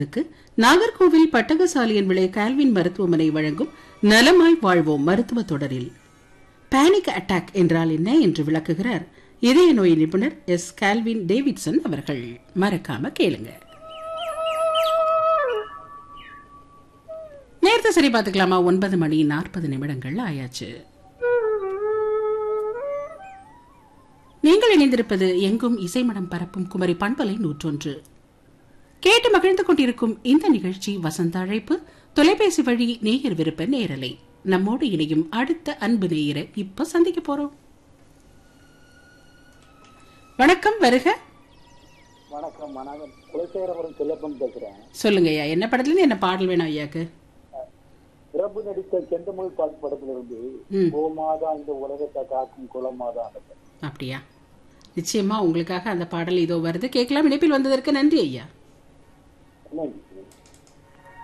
க்கு நாகர்கோவில் பட்டகசாலியன் விளை கால்வின் மருத்துவமனை வழங்கும் நலமாய் வாழ்வோம் மருத்துவ தொடரில் பேனிக் அட்டாக் என்றால் என்ன என்று விளக்குகிறார் இதய நோய் நிபுணர் எஸ் கால்வின் டேவிட்சன் அவர்கள் மறக்காம கேளுங்க நேரத்தை சரி பார்த்துக்கலாமா ஒன்பது மணி நாற்பது நிமிடங்கள் ஆயாச்சு நீங்கள் இணைந்திருப்பது எங்கும் இசைமடம் பரப்பும் குமரி பண்பலை நூற்றொன்று கேட்டு மகிழ்ந்து கொண்டிருக்கும் இந்த நிகழ்ச்சி வசந்த அழைப்பு தொலைபேசி வழி நேயர் விருப்ப நேரலை நம்மோடு இணையும் அடுத்த அன்பு நேயரை இப்ப சந்திக்க போறோம் வணக்கம் வருக வணக்கம் வணக்கம் குலசேகரபுரம் செல்லப்பன் பேசுறேன் சொல்லுங்க ஐயா என்ன படத்துல இருந்து என்ன பாடல் வேணும் ஐயாக்கு பிரபு நடித்த செந்தமிழ் பாட்டு படத்துல இருந்து ம். கோமாதா இந்த உலகத்தை காக்கும் குலமாதா அந்த படம். அப்படியா நிச்சயமா உங்களுக்காக அந்த பாடல் இதோ வருது கேட்கலாம் இணைப்பில் வந்ததற்கு நன்றி ஐயா நன்றி